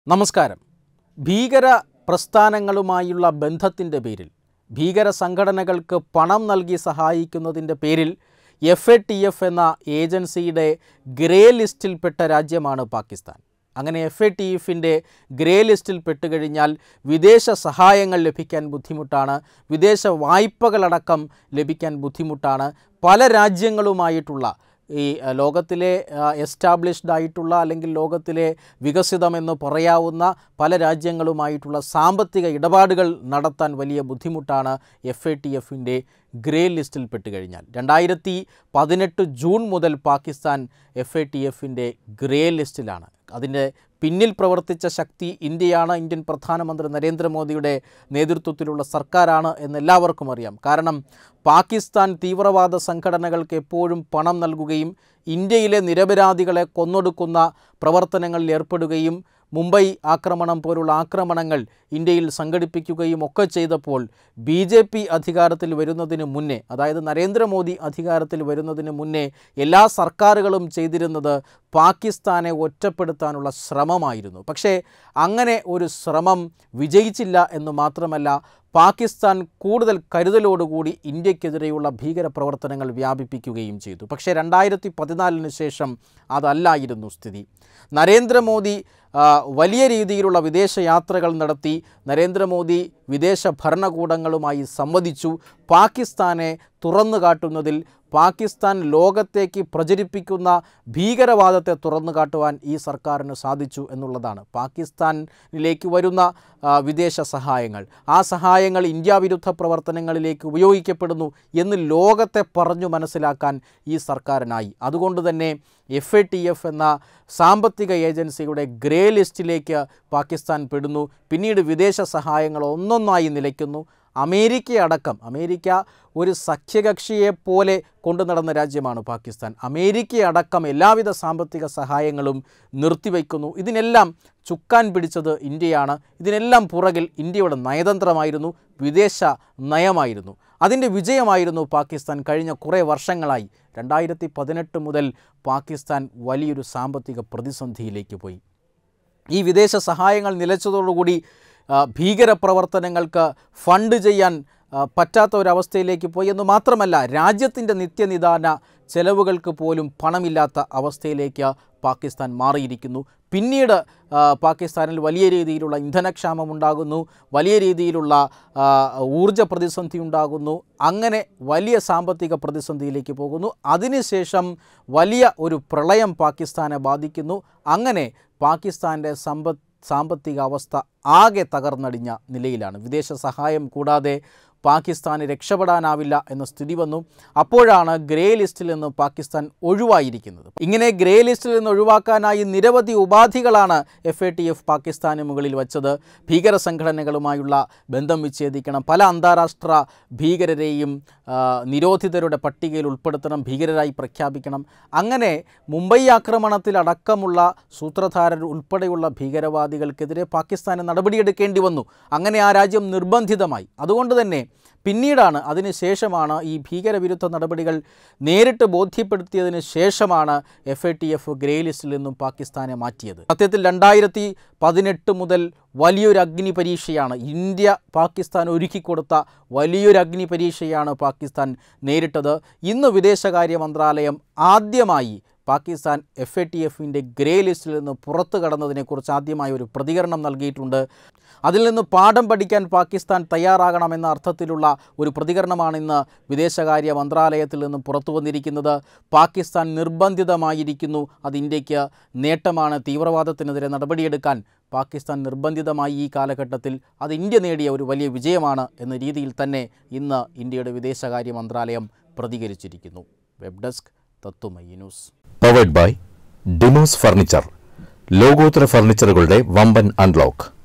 നമസ്കാരം ഭീകര പ്രസ്ഥാനങ്ങളുമായുള്ള ബന്ധത്തിൻ്റെ പേരിൽ ഭീകര സംഘടനകൾക്ക് പണം നൽകി സഹായിക്കുന്നതിൻ്റെ പേരിൽ എഫ് എ ടി എഫ് എന്ന ഏജൻസിയുടെ ഗ്രേ ലിസ്റ്റിൽപ്പെട്ട രാജ്യമാണ് പാകിസ്ഥാൻ അങ്ങനെ എഫ് എ ടി എഫിൻ്റെ ഗ്രേ ലിസ്റ്റിൽ പെട്ടുകഴിഞ്ഞാൽ വിദേശ സഹായങ്ങൾ ലഭിക്കാൻ ബുദ്ധിമുട്ടാണ് വിദേശ വായ്പകളടക്കം ലഭിക്കാൻ ബുദ്ധിമുട്ടാണ് പല രാജ്യങ്ങളുമായിട്ടുള്ള ഈ അഹ്, ലോകത്തിലെ എസ്റ്റാബ്ലിഷ്ഡ് ആയിട്ടുള്ള അല്ലെങ്കിൽ ലോകത്തിലെ വികസിതമെന്ന് പറയാവുന്ന പല രാജ്യങ്ങളുമായിട്ടുള്ള സാമ്പത്തിക ഇടപാടുകൾ നടത്താൻ വലിയ ബുദ്ധിമുട്ടാണ് എഫ് എ ടി എഫിൻ്റെ ഗ്രേ ലിസ്റ്റിൽ പെട്ടുകഴിഞ്ഞാൽ രണ്ടായിരത്തി പതിനെട്ട് ജൂൺ മുതൽ പാകിസ്ഥാൻ എഫ് എ ടി എഫിൻ്റെ ഗ്രേ ലിസ്റ്റിലാണ് അതിൻ്റെ പിന്നിൽ പ്രവർത്തിച്ച ശക്തി ഇന്ത്യയാണ് ഇന്ത്യൻ പ്രധാനമന്ത്രി നരേന്ദ്രമോദിയുടെ നേതൃത്വത്തിലുള്ള സർക്കാരാണ് എന്ന് എല്ലാവർക്കും അറിയാം കാരണം പാകിസ്ഥാൻ തീവ്രവാദ സംഘടനകൾക്ക് എപ്പോഴും പണം നൽകുകയും ഇന്ത്യയിലെ നിരപരാധികളെ കൊന്നൊടുക്കുന്ന പ്രവർത്തനങ്ങളിൽ ഏർപ്പെടുകയും മുംബൈ ആക്രമണം പോലുള്ള ആക്രമണങ്ങൾ ഇന്ത്യയിൽ സംഘടിപ്പിക്കുകയും ഒക്കെ ചെയ്തപ്പോൾ ബി ജെ പി അധികാരത്തിൽ വരുന്നതിന് മുന്നേ അതായത് നരേന്ദ്രമോദി അധികാരത്തിൽ വരുന്നതിന് മുന്നേ എല്ലാ സർക്കാരുകളും ചെയ്തിരുന്നത് പാകിസ്ഥാനെ ഒറ്റപ്പെടുത്താനുള്ള ശ്രമമായിരുന്നു പക്ഷേ അങ്ങനെ ഒരു ശ്രമം വിജയിച്ചില്ല എന്ന് മാത്രമല്ല പാകിസ്ഥാൻ കൂടുതൽ കരുതലോടുകൂടി ഇന്ത്യക്കെതിരെയുള്ള ഭീകര പ്രവർത്തനങ്ങൾ വ്യാപിപ്പിക്കുകയും ചെയ്തു പക്ഷേ രണ്ടായിരത്തി പതിനാലിന് ശേഷം അതല്ലായിരുന്നു സ്ഥിതി നരേന്ദ്രമോദി ആ, വലിയ രീതിയിലുള്ള വിദേശ യാത്രകൾ നടത്തി നരേന്ദ്രമോദി വിദേശ ഭരണകൂടങ്ങളുമായി സംവദിച്ചു പാകിസ്ഥാനെ തുറന്നു കാട്ടുന്നതിൽ പാകിസ്ഥാൻ ലോകത്തേക്ക് പ്രചരിപ്പിക്കുന്ന ഭീകരവാദത്തെ തുറന്നു കാട്ടുവാൻ ഈ സർക്കാരിന് സാധിച്ചു എന്നുള്ളതാണ് പാകിസ്ഥാനിലേക്ക് വരുന്ന ആ, വിദേശ സഹായങ്ങൾ ആ സഹായങ്ങൾ ഇന്ത്യ വിരുദ്ധ പ്രവർത്തനങ്ങളിലേക്ക് ഉപയോഗിക്കപ്പെടുന്നു എന്ന് ലോകത്തെ പറഞ്ഞു മനസ്സിലാക്കാൻ ഈ സർക്കാരിനായി അതുകൊണ്ട് തന്നെ എഫ് എ ടി എഫ് എന്ന സാമ്പത്തിക ഏജൻസിയുടെ ഗ്രേ ലിസ്റ്റിലേക്ക് പാകിസ്ഥാൻ പെടുന്നു പിന്നീട് വിദേശ സഹായങ്ങൾ ഒന്നൊന്നായി നിലയ്ക്കുന്നു അമേരിക്ക അടക്കം അമേരിക്ക ഒരു സഖ്യകക്ഷിയെ പോലെ കൊണ്ടു നടന്ന രാജ്യമാണ് പാകിസ്ഥാൻ അമേരിക്ക അടക്കം എല്ലാവിധ സാമ്പത്തിക സഹായങ്ങളും നിർത്തിവെക്കുന്നു ഇതിനെല്ലാം ചുക്കാൻ പിടിച്ചത് ഇന്ത്യയാണ് ഇതിനെല്ലാം പുറകിൽ ഇന്ത്യയുടെ നയതന്ത്രമായിരുന്നു വിദേശ നയമായിരുന്നു അതിൻ്റെ വിജയമായിരുന്നു പാകിസ്ഥാൻ കഴിഞ്ഞ കുറേ വർഷങ്ങളായി രണ്ടായിരത്തി പതിനെട്ട് മുതൽ പാകിസ്ഥാൻ വലിയൊരു സാമ്പത്തിക പ്രതിസന്ധിയിലേക്ക് പോയി ഈ വിദേശ സഹായങ്ങൾ നിലച്ചതോടുകൂടി ആ, ഭീകരപ്രവർത്തനങ്ങൾക്ക് ഫണ്ട് ചെയ്യാൻ ആ, പറ്റാത്ത ഒരവസ്ഥയിലേക്ക് പോയി എന്ന് മാത്രമല്ല രാജ്യത്തിൻ്റെ നിത്യനിദാന ചെലവുകൾക്ക് പോലും പണമില്ലാത്ത അവസ്ഥയിലേക്ക് പാകിസ്ഥാൻ മാറിയിരിക്കുന്നു പിന്നീട് ആ, പാകിസ്ഥാനിൽ വലിയ രീതിയിലുള്ള ഇന്ധനക്ഷാമം ഉണ്ടാകുന്നു വലിയ രീതിയിലുള്ള ആ, ഊർജ പ്രതിസന്ധി ഉണ്ടാകുന്നു അങ്ങനെ വലിയ സാമ്പത്തിക പ്രതിസന്ധിയിലേക്ക് പോകുന്നു അതിനുശേഷം വലിയ ഒരു പ്രളയം പാകിസ്ഥാനെ ബാധിക്കുന്നു അങ്ങനെ പാകിസ്ഥാൻ്റെ സമ്പദ് സാമ്പത്തിക അവസ്ഥ ആകെ തകർന്നടിഞ്ഞ നിലയിലാണ് വിദേശ സഹായം കൂടാതെ പാകിസ്ഥാന് രക്ഷപ്പെടാനാവില്ല എന്ന സ്ഥിതി വന്നു അപ്പോഴാണ് ഗ്രേ ലിസ്റ്റിൽ നിന്ന് പാകിസ്ഥാൻ ഒഴിവായിരിക്കുന്നത് ഇങ്ങനെ ഗ്രേ ലിസ്റ്റിൽ നിന്ന് ഒഴിവാക്കാനായി നിരവധി ഉപാധികളാണ് എഫ് എ ടി എഫ് പാകിസ്ഥാന് മുകളിൽ വച്ചത് ഭീകര സംഘടനകളുമായുള്ള ബന്ധം വിച്ഛേദിക്കണം പല അന്താരാഷ്ട്ര ഭീകരരെയും ആ, നിരോധിതരുടെ പട്ടികയിൽ ഉൾപ്പെടുത്തണം ഭീകരരായി പ്രഖ്യാപിക്കണം അങ്ങനെ മുംബൈ ആക്രമണത്തിൽ അടക്കമുള്ള സൂത്രധാരർ ഉൾപ്പെടെയുള്ള ഭീകരവാദികൾക്കെതിരെ പാകിസ്ഥാന് നടപടിയെടുക്കേണ്ടി വന്നു അങ്ങനെ ആ രാജ്യം നിർബന്ധിതമായി അതുകൊണ്ട് തന്നെ പിന്നീടാണ് അതിനുശേഷമാണ് ഈ ഭീകരവിരുദ്ധ നടപടികൾ നേരിട്ട് ബോധ്യപ്പെടുത്തിയതിന് ശേഷമാണ് F A T F grey ലിസ്റ്റിൽ നിന്നും പാകിസ്ഥാനെ മാറ്റിയത് സത്യത്തിൽ രണ്ടായിരത്തി പതിനെട്ട് മുതൽ വലിയൊരു അഗ്നി പരീക്ഷയാണ് ഇന്ത്യ പാകിസ്ഥാൻ ഒരുക്കിക്കൊടുത്ത വലിയൊരു അഗ്നി പരീക്ഷയാണ് പാകിസ്ഥാൻ നേരിട്ടത് ഇന്ന് വിദേശകാര്യ മന്ത്രാലയം ആദ്യമായി പാകിസ്ഥാൻ എഫ് എ ടി എഫിൻ്റെ ഗ്രേ ലിസ്റ്റിൽ നിന്ന് പുറത്തു കടന്നതിനെക്കുറിച്ച് ആദ്യമായി ഒരു പ്രതികരണം നൽകിയിട്ടുണ്ട് അതിൽ നിന്ന് പാഠം പഠിക്കാൻ പാകിസ്ഥാൻ തയ്യാറാകണമെന്ന അർത്ഥത്തിലുള്ള ഒരു പ്രതികരണമാണ് ഇന്ന് വിദേശകാര്യ മന്ത്രാലയത്തിൽ നിന്നും പുറത്തു വന്നിരിക്കുന്നത് പാകിസ്ഥാൻ നിർബന്ധിതമായിരിക്കുന്നു അത് ഇന്ത്യക്ക് നേട്ടമാണ് തീവ്രവാദത്തിനെതിരെ നടപടിയെടുക്കാൻ പാകിസ്ഥാൻ നിർബന്ധിതമായി ഈ കാലഘട്ടത്തിൽ അത് ഇന്ത്യ നേടിയ ഒരു വലിയ വിജയമാണ് എന്ന രീതിയിൽ തന്നെ ഇന്ന് ഇന്ത്യയുടെ വിദേശകാര്യ മന്ത്രാലയം പ്രതികരിച്ചിരിക്കുന്നു web desk Thathwamayi news powered by Demos furniture ലോകോത്തര ഫർണിച്ചറുകളുടെ വമ്പൻ അൺലോക്ക്